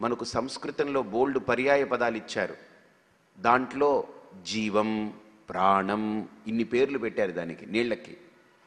మనకు సంస్కృతంలో బోల్డ్ పర్యాయ పదాలు ఇచ్చారు దాంట్లో జీవం ప్రాణం ఇన్ని పేర్లు పెట్టారు దానికి నీళ్ళకి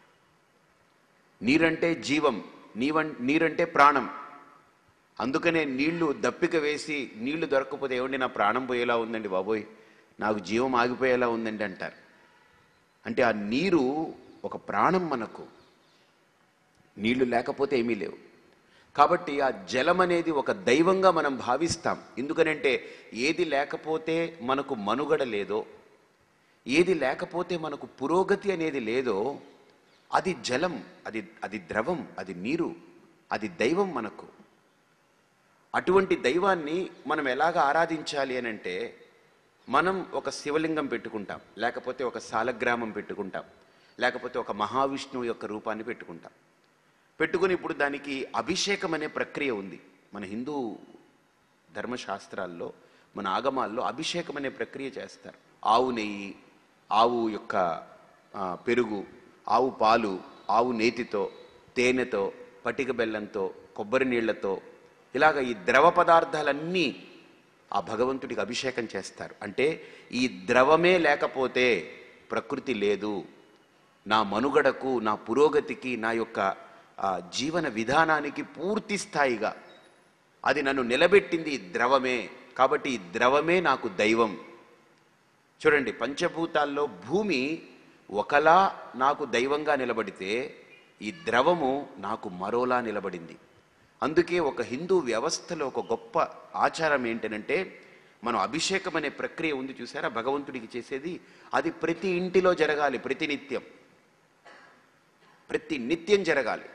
నీరంటే జీవం నీవం నీరంటే ప్రాణం అందుకనే నీళ్లు దప్పిక వేసి నీళ్లు దొరకకపోతే ఏమండి నా ప్రాణం పోయేలా ఉందండి బాబోయ్ నాకు జీవం ఆగిపోయేలా ఉందండి అంటారు అంటే ఆ నీరు ఒక ప్రాణం మనకు నీళ్లు లేకపోతే ఏమీ లేవు కాబట్టి ఆ జలం అనేది ఒక దైవంగా మనం భావిస్తాం ఎందుకనంటే ఏది లేకపోతే మనకు మనుగడ లేదో ఏది లేకపోతే మనకు పురోగతి అనేది లేదో అది జలం అది అది ద్రవం అది నీరు అది దైవం మనకు అటువంటి దైవాన్ని మనం ఎలాగ ఆరాధించాలి అని అంటే మనం ఒక శివలింగం పెట్టుకుంటాం లేకపోతే ఒక సాలగ్రామం పెట్టుకుంటాం లేకపోతే ఒక మహావిష్ణువు యొక్క రూపాన్ని పెట్టుకుంటాం పెట్టుకుని ఇప్పుడు దానికి అభిషేకం అనే ప్రక్రియ ఉంది మన హిందూ ధర్మశాస్త్రాల్లో మన ఆగమాల్లో అభిషేకం అనే ప్రక్రియ చేస్తారు ఆవు నెయ్యి ఆవు యొక్క ఆ, పెరుగు ఆవు పాలు ఆవు నేతితో తేనెతో పటిక బెల్లంతో కొబ్బరి నీళ్లతో ఇలాగ ఈ ద్రవ పదార్థాలన్నీ ఆ భగవంతుడికి అభిషేకం చేస్తారు అంటే ఈ ద్రవమే లేకపోతే ప్రకృతి లేదు నా మనుగడకు నా పురోగతికి నా యొక్క ఆ, జీవన విధానానికి పూర్తి స్థాయిగా అది నన్ను నిలబెట్టింది ఈ ద్రవమే కాబట్టి ఈ ద్రవమే నాకు దైవం చూడండి పంచభూతాల్లో భూమి ఒకలా నాకు దైవంగా నిలబడితే ఈ ద్రవము నాకు మరోలా నిలబడింది అందుకే ఒక హిందూ వ్యవస్థలో ఒక గొప్ప ఆచారం ఏంటనంటే మనం అభిషేకం అనే ప్రక్రియ ఉంది చూసారా భగవంతుడికి చేసేది అది ప్రతి ఇంటిలో జరగాలి ప్రతి నిత్యం ప్రతి నిత్యం జరగాలి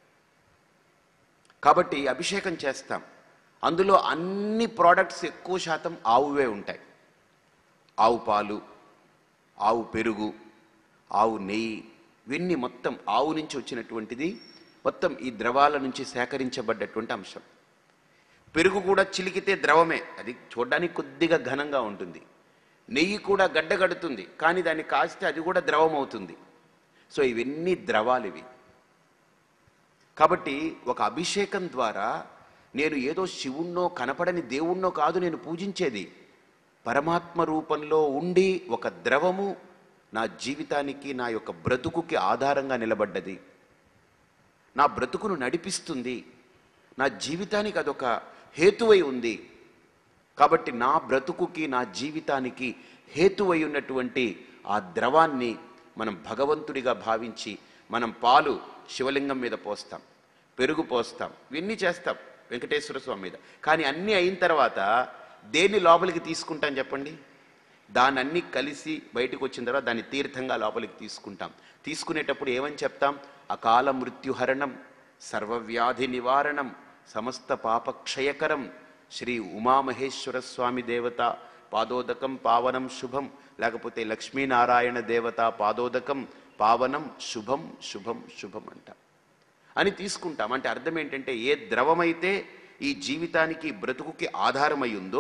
కాబట్టి అభిషేకం చేస్తాం అందులో అన్ని ప్రోడక్ట్స్ ఎక్కువ శాతం ఆవువే ఉంటాయి ఆవు పాలు ఆవు పెరుగు ఆవు నెయ్యి ఇవన్నీ మొత్తం ఆవు నుంచి వచ్చినటువంటిది మొత్తం ఈ ద్రవాల నుంచి సేకరించబడ్డటువంటి అంశం పెరుగు కూడా చిలికితే ద్రవమే అది చూడడానికి కొద్దిగా ఘనంగా ఉంటుంది నెయ్యి కూడా గడ్డగడుతుంది కానీ దాన్ని కాస్తే అది కూడా ద్రవం అవుతుంది సో ఇవన్నీ ద్రవాలు ఇవి కాబట్టి ఒక అభిషేకం ద్వారా నేను ఏదో శివుణ్ణో కనపడని దేవుణ్ణో కాదు నేను పూజించేది పరమాత్మ రూపంలో ఉండి ఒక ద్రవము నా జీవితానికి నా యొక్క బ్రతుకుకి ఆధారంగా నిలబడ్డది నా బ్రతుకును నడిపిస్తుంది నా జీవితానికి అదొక హేతువై ఉంది కాబట్టి నా బ్రతుకుకి నా జీవితానికి హేతువై ఉన్నటువంటి ఆ ద్రవాన్ని మనం భగవంతుడిగా భావించి మనం పాలు శివలింగం మీద పోస్తాం పెరుగు పోస్తాం ఇవన్నీ చేస్తాం వెంకటేశ్వర స్వామి మీద కానీ అన్నీ అయిన తర్వాత దేన్ని లోపలికి తీసుకుంటాం చెప్పండి దాన్ని అన్ని కలిసి బయటకు వచ్చిన తర్వాత దాన్ని తీర్థంగా లోపలికి తీసుకుంటాం తీసుకునేటప్పుడు ఏమని చెప్తాం అకాల మృత్యుహరణం సర్వవ్యాధి నివారణం సమస్త పాపక్షయకరం శ్రీ ఉమామహేశ్వర స్వామి దేవత పాదోదకం పావనం శుభం లేకపోతే లక్ష్మీనారాయణ దేవత పాదోదకం పావనం శుభం శుభం శుభం అంట అని తీసుకుంటాం అంటే అర్థం ఏంటంటే ఏ ద్రవమైతే ఈ జీవితానికి బ్రతుకుకి ఆధారమై ఉందో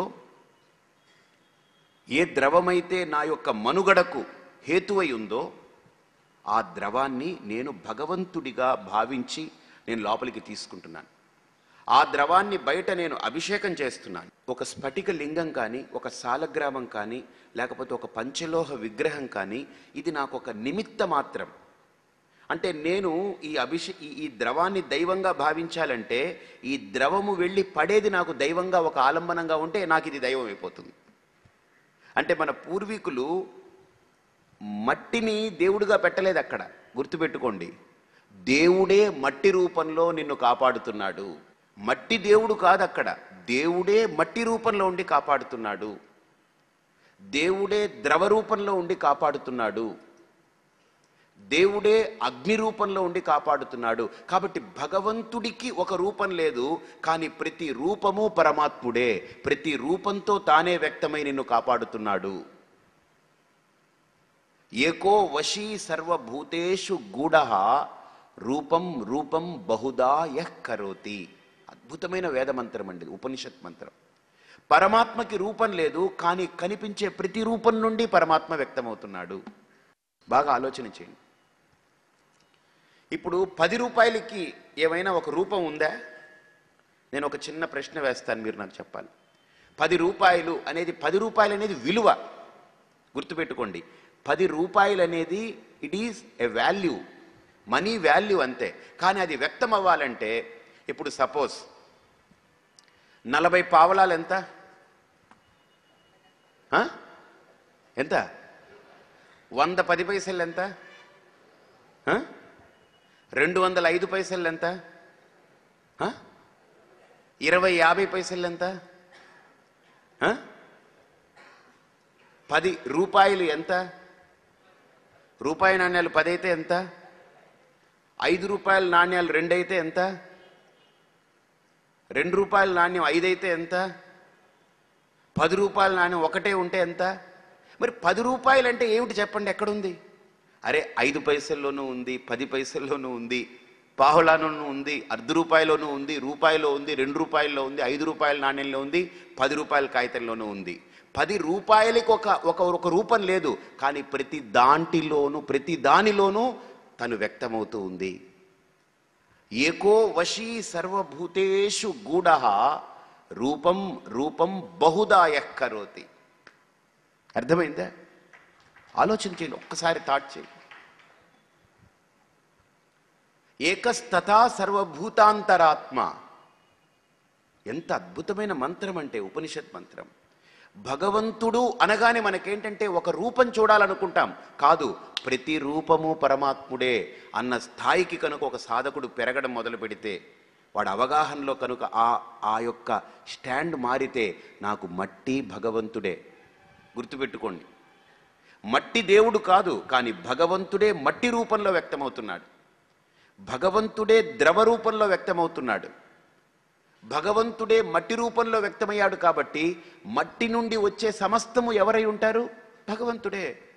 ఏ ద్రవమైతే నా యొక్క మనుగడకు హేతువై ఉందో ఆ ద్రవాన్ని నేను భగవంతుడిగా భావించి నేను లోపలికి తీసుకుంటున్నాను ఆ ద్రవాన్ని బయట నేను అభిషేకం చేస్తున్నాను ఒక స్ఫటిక లింగం కానీ ఒక సాలగ్రామం కానీ లేకపోతే ఒక పంచలోహ విగ్రహం కానీ ఇది నాకు ఒక నిమిత్త మాత్రం అంటే నేను ఈ అభిషే ఈ- ఈ ద్రవాన్ని దైవంగా భావించాలంటే ఈ ద్రవము వెళ్ళి పడేది నాకు దైవంగా ఒక ఆలంబనంగా ఉంటే నాకు ఇది దైవం అయిపోతుంది అంటే మన పూర్వీకులు మట్టిని దేవుడిగా పెట్టలేదు అక్కడ గుర్తుపెట్టుకోండి దేవుడే మట్టి రూపంలో నిన్ను కాపాడుతున్నాడు మట్టి దేవుడు కాదు అక్కడ దేవుడే మట్టి రూపంలో ఉండి కాపాడుతున్నాడు దేవుడే ద్రవ రూపంలో ఉండి కాపాడుతున్నాడు దేవుడే అగ్ని రూపంలో ఉండి కాపాడుతున్నాడు కాబట్టి భగవంతుడికి ఒక రూపం లేదు కానీ ప్రతి రూపము పరమాత్ముడే ప్రతి రూపంతో తానే వ్యక్తమై నిన్ను కాపాడుతున్నాడు ఏకో వశీ సర్వభూతేషు గూఢ రూపం రూపం బహుదా యః కరోతి అద్భుతమైన వేద మంత్రం అండి ఇది, ఉపనిషత్ మంత్రం పరమాత్మకి రూపం లేదు కానీ కనిపించే ప్రతి రూపం నుండి పరమాత్మ వ్యక్తమవుతున్నాడు బాగా ఆలోచన చేయండి ఇప్పుడు పది రూపాయలకి ఏమైనా ఒక రూపం ఉందా నేను ఒక చిన్న ప్రశ్న వేస్తాను మీరు నాకు చెప్పాలి పది రూపాయలు అనేది పది రూపాయలు అనేది విలువ గుర్తుపెట్టుకోండి పది రూపాయలు అనేది it is a value money value అంతే కానీ అది వ్యక్తం అవ్వాలంటే ఇప్పుడు సపోజ్ నలభై పావలాలు ఎంత ఆ? ఎంత వంద పది పైసలు ఎంత ఆ? రెండు వందల ఐదు పైసలు ఎంత ఆ? ఇరవై యాభై పైసలు ఎంత ఆ? పది రూపాయలు ఎంత రూపాయి నాణ్యాలు పది అయితే ఎంత ఐదు రూపాయల నాణ్యాలు రెండు అయితే ఎంత రెండు రూపాయల నాణ్యం ఐదు అయితే ఎంత పది రూపాయల నాణ్యం ఒకటే ఉంటే ఎంత మరి పది రూపాయలు అంటే ఏమిటి చెప్పండి ఎక్కడుంది అరే ఐదు పైసల్లోనూ ఉంది పది పైసల్లోనూ ఉంది పాహులాలోనూ ఉంది అర్ధ రూపాయలోనూ ఉంది రూపాయలో ఉంది రెండు రూపాయల్లో ఉంది ఐదు రూపాయల నాణ్యంలో ఉంది పది రూపాయల కాగితంలోనూ ఉంది పది రూపాయలకి ఒక ఒక ఒక రూపం లేదు కానీ ప్రతి దాంటిలోనూ ప్రతి దానిలోనూ తను వ్యక్తమవుతూ ఉంది ఏకో వశీ సర్వభూతేషు గూఢ రూపం రూపం బహుదా కరోతి అర్థమైందా ఆలోచన చేయండి ఒక్కసారి థాట్ చేయండి ఏకస్తథా సర్వభూతాంతరాత్మ ఎంత అద్భుతమైన మంత్రం అంటే ఉపనిషత్ మంత్రం భగవంతుడు అనగానే మనకేంటంటే ఒక రూపం చూడాలనుకుంటాం కాదు ప్రతి రూపము పరమాత్ముడే అన్న స్థాయికి కనుక ఒక సాధకుడు పెరగడం మొదలు పెడితే వాడు అవగాహనలో కనుక ఆ ఆ యొక్క స్టాండ్ మారితే నాకు మట్టి భగవంతుడే గుర్తుపెట్టుకోండి మట్టి దేవుడు కాదు కానీ భగవంతుడే మట్టి రూపంలో వ్యక్తమవుతున్నాడు భగవంతుడే ద్రవ రూపంలో వ్యక్తమవుతున్నాడు భగవంతుడే మట్టి రూపంలో వ్యక్తమయ్యాడు కాబట్టి మట్టి నుండి వచ్చే సమస్తము ఎవరై ఉంటారు భగవంతుడే